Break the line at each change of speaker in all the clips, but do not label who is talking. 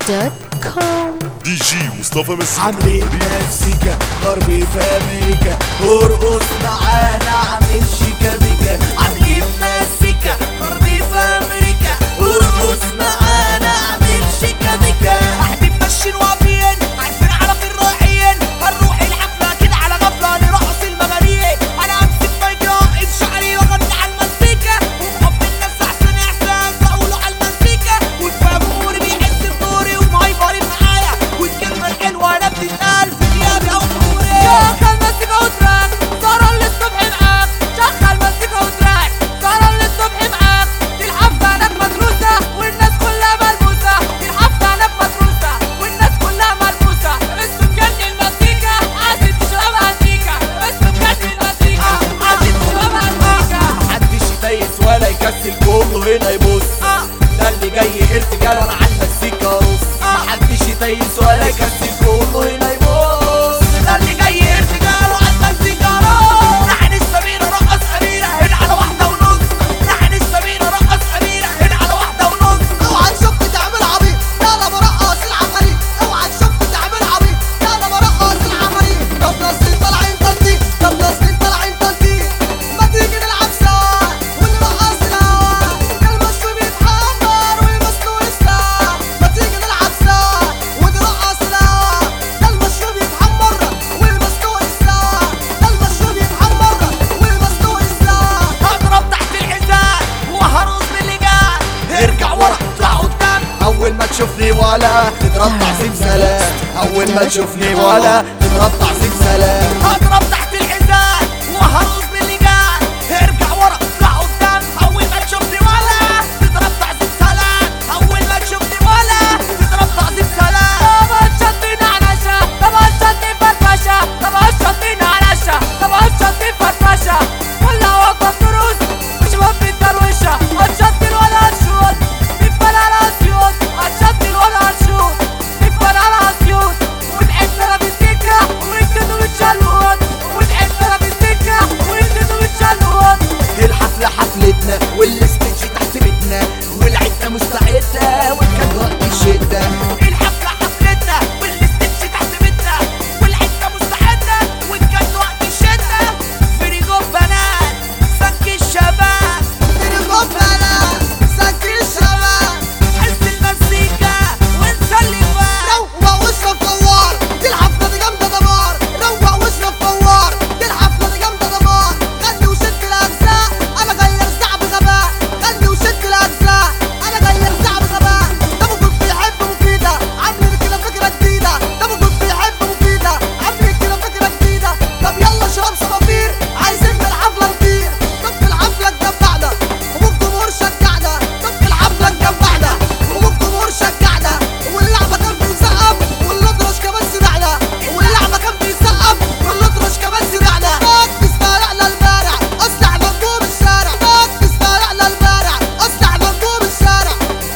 www.djmustafamassi.com
دي جي مصطفى مسي
عاملين مزيكا غربي في امريكا ارقص معانا عامل شيكا بيكا عاملين مزيكا غربي في امريكا ارقص معانا عامل شيكا بيكا
حبيب ماشيين واقفين عارفين على فين رايحين هنروح الحفله كده على غفله نرقص المجانين انا امسك مايكا اقف شعري واغني على المزيكا وحب الناس احسن احساس اقوله على المزيكا والفاموري بيحس بدوري ومهيبرين معايا والكلمه الحلوه انا بتتقال في غيابي او ظهوري شغل مزيكا وتراك سهران للصبح معاك شغل مزيكا وتراك سهران للصبح معاك دي الحفله هناك مدروسه والناس كلها ملموسه دي الحفله هناك مدروسه والناس كلها ملموسه اسمه مجنن المزيكا عادي تشرب انتيكا اسمه مجنن المزيكا عادي تشرب انتيكا
محدش يديس ولا يكسل كله هنا يبص ده اللي جاي ارتجال وانا على المزيكا ارص محدش يديس ولا يكسل كله هنا يبص
ده اللي جاي ارتجال وعلى المزيكا روح نحن السميرة رقص أميرة هنا على واحدة ونص نحن السميرة رقص أميرة هنا على واحدة ونص
اوعى تشوف تعمل عبيط لا انا برقص العفاريت اوعى تشوف تعمل عبيط لا انا برقص العفاريت طب ناس طالعين تنطيط طب ناس طالعين تنطيط ما تيجي نلعب سوا ونرقص الهوا المشروب يتحمر والمسلوق يسرع ما تيجي نلعب سوا ونرقص الهوا ده المشروب يتحمر والمسلوق يسرع ده المشروب يتحمر والمسلوق يسرع
هضرب تحت الحزام وهرقص باللي جاي
ارجع ورا اطلع قدام اول ما تشوفني ولا تضرب تعظيم سلام اول ما تشوفني ولا تضرب تعظيم سلام
هضرب تحت الحزام وهرقص باللي جاي ارجع ورا اطلع قدام اول ما تشوفني ولا تضرب تعظيم سلام اول ما تشوفني ولا تضرب تعظيم سلام طب هتشطين عنشة طب هتشطين فرفشة طب هتشطين عنشة طب هتشطين فرفشة كلها واقفة بترقص مش مهم الدروشة هتشطين ولا هتشوط تفضل على سيوط هتشطين ولا هتشوط تفضل على سيوط وتحب انا بالسكة وانتوا بتشلوط وتحب انا بالسكة وانتوا بتشلوط
الحفلة حفلتنا والاستيج تحت بيتنا والعدة مستعدة والكاد وقت الشدة
الحفلة حفلتنا والاستيج تحت بيتنا والعدة مستعدة والجد وقت الشدة فريقو بنات سك الشباب
ترقص بلا سكر الشباب
حس المزيكا ونسلي بقى
روق واشرب فوار دي الحفلة دي جامدة دمار روق واشرب فوار دي الحفلة دي جامدة دمار غني وشد الأجزاء أنا غير ساعة بغباء غني وشد الأجزاء أنا غير ساعة بغباء ده موجود بيحب مفيدة عامل كده فكرة جديدة ده موجود بيحب مفيدة عامل كده فكرة جديدة طب يلا شرب صفافير عايزين من الحفلة نطير طب في الحفلة اتجمعنا والجمهور شجعنا طب في الحفلة اتجمعنا والجمهور شجعنا واللعبة كان بيسقف والأطرش كمان سمعنا واللعبة كان بيسقف والأطرش كمان سمعنا ركز فرقنا البارع أسرع منجوم الشارع ركز فرقنا البارع أسرع منجوم الشارع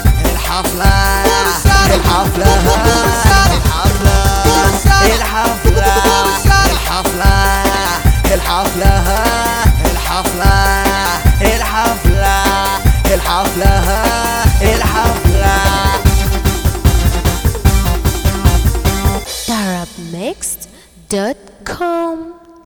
الحفلة
الشارع.
الحفلة
الشارع.
الحفلة
الشارع.
الحفلة الحفلة الحفلة الحفلة الحفلة الحفلة